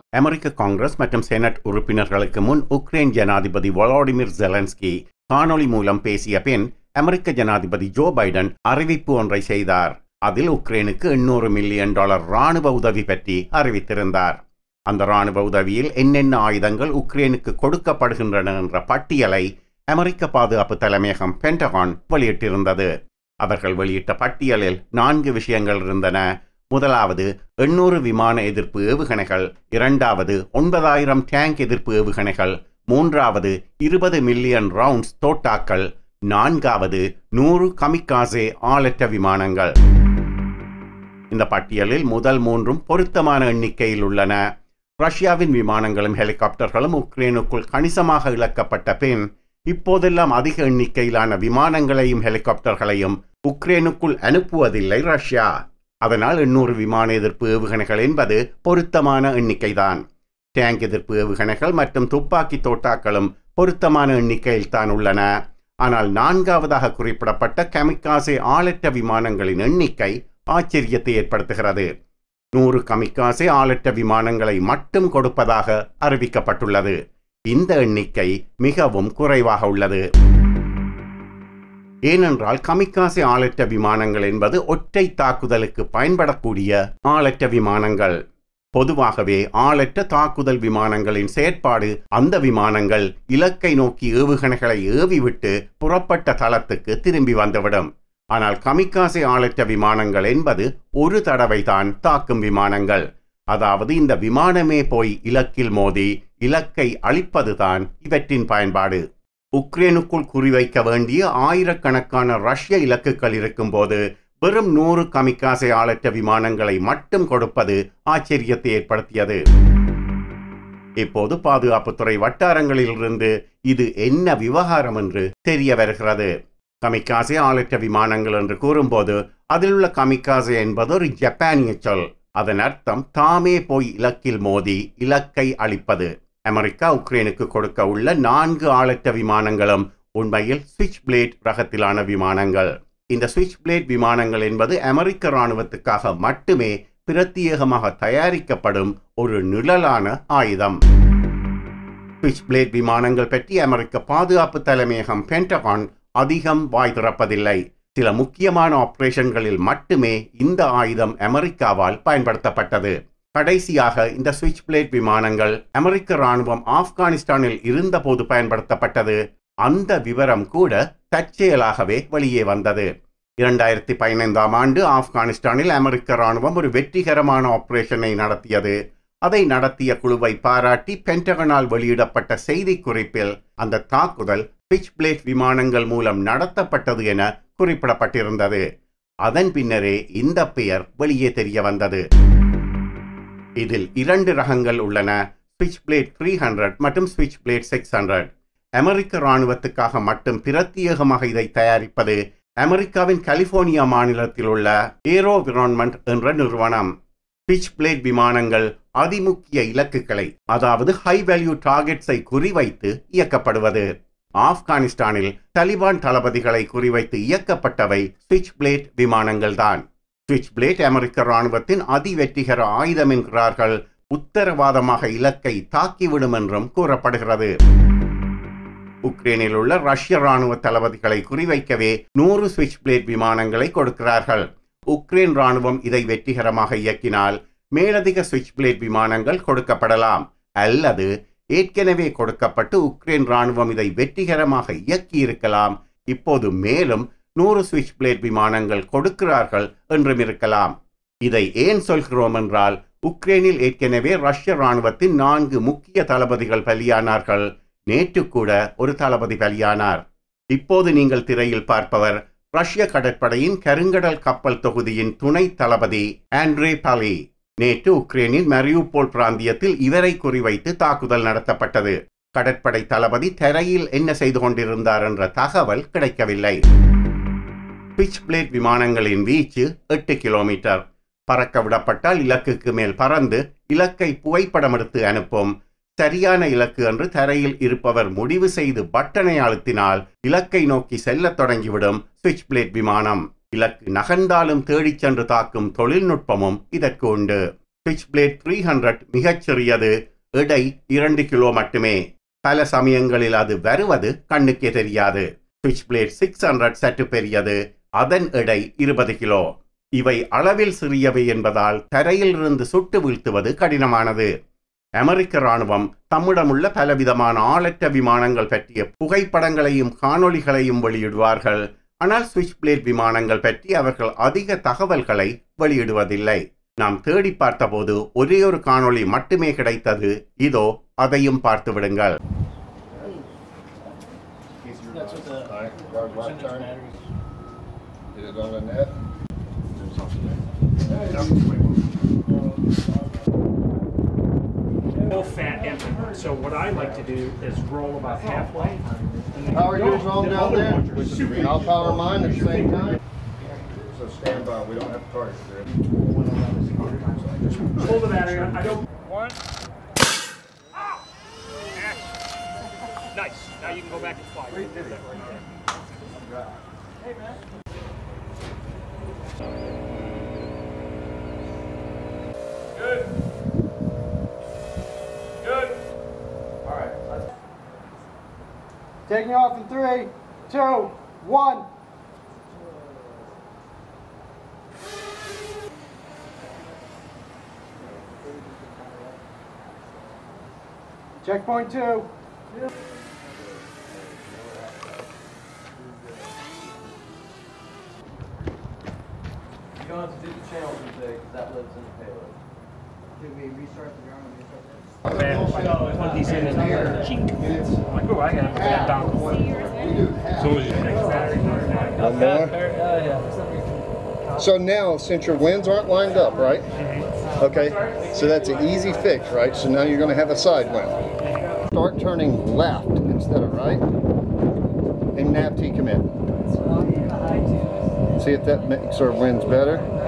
அமெரிக்க காங்கிரஸ் மற்றும் செனட் உறுப்பினர்களுக்கு முன் உக்ரைன் ஜனாதிபதி வொலோடிமிர் ஜெலன்ஸ்கி காணொளி மூலம் பேசிய பின் அமெரிக்க ஜனாதிபதி ஜோ பைடன் அறிவிப்பு ஒன்றை செய்தார் அதில் உக்ரைனுக்கு எண்ணூறு மில்லியன் டாலர் ராணுவ உதவி பற்றி அறிவித்திருந்தார் அந்த ராணுவ உதவியில் என்னென்ன ஆயுதங்கள் உக்ரைனுக்கு கொடுக்கப்படுகின்றன என்ற பட்டியலை அமெரிக்க பாதுகாப்பு தலைமையகம் பென்டகான் வெளியிட்டிருந்தது அவர்கள் வெளியிட்ட பட்டியலில் நான்கு விஷயங்கள் இருந்தன முதலாவது எண்ணூறு விமான எதிர்ப்பு ஏவுகணைகள் இரண்டாவது ஒன்பதாயிரம் டேங்க் எதிர்ப்பு ஏவுகணைகள் மூன்றாவது இருபது மில்லியன் ரவுண்ட்ஸ் தோட்டாக்கள் நான்காவது நூறு கமிக்காசே ஆளற்ற விமானங்கள் இந்த பட்டியலில் முதல் மூன்றும் பொருத்தமான எண்ணிக்கையில் உள்ளன ரஷ்யாவின் விமானங்களும் ஹெலிகாப்டர்களும் உக்ரைனுக்குள் கணிசமாக இழக்கப்பட்ட பின் இப்போதெல்லாம் அதிக எண்ணிக்கையிலான விமானங்களையும் ஹெலிகாப்டர்களையும் உக்ரைனுக்குள் அனுப்புவதில்லை ரஷ்யா அதனால் எண்ணூறு விமான எதிர்ப்பு ஏவுகணைகள் என்பது பொருத்தமான எண்ணிக்கைதான் டேங்க் எதிர்ப்பு ஏவுகணைகள் மற்றும் துப்பாக்கி தோட்டாக்களும் பொருத்தமான எண்ணிக்கையில் தான் உள்ளன ஆனால் நான்காவதாக குறிப்பிடப்பட்ட கமிக்காசே ஆளற்ற விமானங்களின் எண்ணிக்கை ஆச்சரியத்தை ஏற்படுத்துகிறது நூறு கமிக்காசே ஆளற்ற விமானங்களை மட்டும் கொடுப்பதாக அறிவிக்கப்பட்டுள்ளது இந்த எண்ணிக்கை மிகவும் குறைவாக உள்ளது ஏனென்றால் கமிக்காசே ஆளற்ற விமானங்கள் என்பது ஒற்றை தாக்குதலுக்கு பயன்படக்கூடிய ஆளற்ற விமானங்கள் பொதுவாகவே ஆளற்ற தாக்குதல் விமானங்களின் செயற்பாடு அந்த விமானங்கள் இலக்கை நோக்கி ஏவுகணைகளை ஏவிவிட்டு புறப்பட்ட தளத்துக்கு திரும்பி வந்துவிடும் ஆனால் கமிக்காசே ஆளற்ற விமானங்கள் என்பது ஒரு தடவை தான் தாக்கும் விமானங்கள் அதாவது இந்த விமானமே போய் இலக்கில் மோதி இலக்கை அழிப்பதுதான் இவற்றின் பயன்பாடு உக்ரைனுக்குள் குறிவைக்க வேண்டிய ஆயிரக்கணக்கான ரஷ்ய இலக்குகள் இருக்கும்போது வெறும் நூறு கமிக்காசை ஆளற்ற விமானங்களை மட்டும் கொடுப்பது ஆச்சரியத்தை ஏற்படுத்தியது இப்போது பாதுகாப்புத்துறை வட்டாரங்களிலிருந்து இது என்ன விவகாரம் என்று தெரிய வருகிறது கமிக்காசே ஆளற்ற விமானங்கள் என்று கூறும்போது அதில் உள்ள கமிக்காசே என்பது ஒரு ஜப்பானிய சொல் அதன் அர்த்தம் தாமே போய் இலக்கில் மோதி இலக்கை அழிப்பது அமெரிக்கா உக்ரைனுக்கு கொடுக்க உள்ள நான்கு ஆளற்ற விமானங்களும் உண்மையில் ஸ்விட்ச் பிளேட் ரகத்திலான விமானங்கள் இந்த ஸ்விட்ச் பிளேட் விமானங்கள் என்பது அமெரிக்க இராணுவத்துக்காக மட்டுமே பிரத்யேகமாக தயாரிக்கப்படும் ஒரு நிழலான ஆயுதம் ஸ்விட்ச் பிளேட் விமானங்கள் பற்றி அமெரிக்க பாதுகாப்பு தலைமையகம் பென்டகான் அதிகம் வாய் திறப்பதில்லை சில முக்கியமான ஆபரேஷன்களில் மட்டுமே இந்த ஆயுதம் அமெரிக்காவால் பயன்படுத்தப்பட்டது கடைசியாக இந்த சுவிட்ச் பிளேட் விமானங்கள் அமெரிக்க ராணுவம் ஆப்கானிஸ்தானில் இருந்தபோது பயன்படுத்தப்பட்டது அந்த விவரம் கூட தற்செயலாகவே வெளியே வந்தது இரண்டாயிரத்தி பதினைந்தாம் ஆண்டு ஆப்கானிஸ்தானில் அமெரிக்க ராணுவம் ஒரு வெற்றிகரமான ஆபரேஷனை நடத்தியது அதை நடத்திய குழுவை பாராட்டி பென்டகனால் வெளியிடப்பட்ட செய்தி குறிப்பில் அந்த தாக்குதல் பிச் பிளேட் விமானங்கள் மூலம் நடத்தப்பட்டது என குறிப்பிடப்பட்டிருந்தது அதன் பின்னரே இந்த பெயர் வெளியே தெரிய வந்தது இதில் இரண்டு ரகங்கள் உள்ளன ஸ்விட்ச் பிளேட் த்ரீ ஹண்ட்ரட் மற்றும் ஸ்விட்ச் பிளேட் சிக்ஸ் ஹண்ட்ரட் அமெரிக்க இராணுவத்துக்காக மட்டும் பிரத்யேகமாக இதை தயாரிப்பது அமெரிக்காவின் கலிபோர்னியா மாநிலத்தில் உள்ள ஏரோ விரான்மெண்ட் என்ற நிறுவனம் ஸ்விட்ச் பிளேட் விமானங்கள் அதிமுக்கிய இலக்குகளை அதாவது ஹை வேல்யூ டார்கெட்ஸை குறிவைத்து இயக்கப்படுவது ஆப்கானிஸ்தானில் தலிபான் தளபதிகளை குறிவைத்து இயக்கப்பட்டவை ஸ்விட்ச் பிளேட் விமானங்கள்தான் ஸ்விட்ச் பிளேட் அமெரிக்க இராணுவத்தின் அதிவெற்றிகர ஆயுதம் என்கிறார்கள் உத்தரவாதமாக இலக்கை தாக்கிவிடும் என்றும் கூறப்படுகிறது உக்ரைனில் உள்ள ரஷ்ய ராணுவ தளபதிகளை குறிவைக்கவே நூறு ஸ்விட்ச் பிளேட் விமானங்களை கொடுக்கிறார்கள் உக்ரைன் ராணுவம் இதை வெற்றிகரமாக இயக்கினால் மேலதிக ஸ்விட்ச் பிளேட் விமானங்கள் கொடுக்கப்படலாம் அல்லது ஏற்கனவே கொடுக்கப்பட்டு உக்ரைன் ராணுவம் இதை வெற்றிகரமாக இயக்கி இருக்கலாம் இப்போது மேலும் நூறு ஸ்விட்ச் பிளேட் விமானங்கள் கொடுக்கிறார்கள் என்றும் இருக்கலாம் இதை ஏன் சொல்கிறோம் என்றால் உக்ரைனில் ஏற்கனவே ரஷ்ய ராணுவத்தின் நான்கு முக்கிய தளபதிகள் பலியானார்கள் நேற்று கூட ஒரு தளபதி பலியானார் இப்போது நீங்கள் திரையில் பார்ப்பவர் ரஷ்ய கடற்படையின் கருங்கடல் கப்பல் தொகுதியின் துணை தளபதி ஆண்ட்ரே பாலி நேற்று உக்ரைனின் மரியூபோல் பிராந்தியத்தில் இவரை குறிவைத்து தாக்குதல் நடத்தப்பட்டது கடற்படை தளபதி தரையில் என்ன செய்து கொண்டிருந்தார் என்ற தகவல் கிடைக்கவில்லை பிச் பிளேட் விமானங்களின் வீச்சு எட்டு கிலோமீட்டர் பறக்க விடப்பட்டால் இலக்குக்கு மேல் பறந்து இலக்கை புகைப்படம் எடுத்து அனுப்பும் சரியான இலக்கு என்று தரையில் இருப்பவர் முடிவு செய்து பட்டனை அழுத்தினால் இலக்கை நோக்கி செல்லத் தொடங்கிவிடும் சுவிட்ச் பிளேட் விமானம் இலக்கு நகர்ந்தாலும் தேடிச் சென்று தாக்கும் தொழில்நுட்பமும் இதற்கு உண்டு சுவிட்ச் பிளேட் த்ரீ ஹண்ட்ரட் மிகச் சிறியது எடை இரண்டு கிலோ மட்டுமே பல சமயங்களில் அது வருவது கண்ணுக்கே தெரியாது சுவிட்ச் பிளேட் சிக்ஸ் ஹண்ட்ரட் சற்று பெரியது அதன் எடை இருபது கிலோ இவை அளவில் சிறியவை என்பதால் தரையிலிருந்து சுட்டு வீழ்த்துவது கடினமானது அமெரிக்க ராணுவம் தம்மிடமுள்ள பலவிதமான ஆளற்ற விமானங்கள் பற்றிய புகைப்படங்களையும் காணொளிகளையும் வெளியிடுவார்கள் ஆனால் சுவிட்ச் பிளேட் விமானங்கள் பற்றி அவர்கள் அதிக தகவல்களை வெளியிடுவதில்லை நாம் தேடி பார்த்தபோது ஒரே ஒரு காணொளி மட்டுமே கிடைத்தது இதோ அதையும் பார்த்து விடுங்கள் That's what the Alright, guard left percentage turn. batteries. Get it on the net. Full fat empty. So what I like to do is roll about halfway. and then Power go. yours on The down other there? ones are super And I'll easy. power mine at the same time. So stand by, we don't have to target there. Pull the battery on. I don't. One. Nice. Now you can go back and fly. Right there. Good. Good. Taking off in three, two, one. Checkpoint two. You don't have to do the channel config, because that lives in the payload. Did we restart the ground and restart this? Plug these in in here. Cheek. I'm like, oh, I got that dongle. So is One more. Oh, yeah, for some reason. So now, since your winds aren't lined up, right? Okay, so that's an easy fix, right? So now you're gonna have a side wind. Start turning left instead of right. And nav T commit. So I'll be in the high twos. See if that makes our winds better.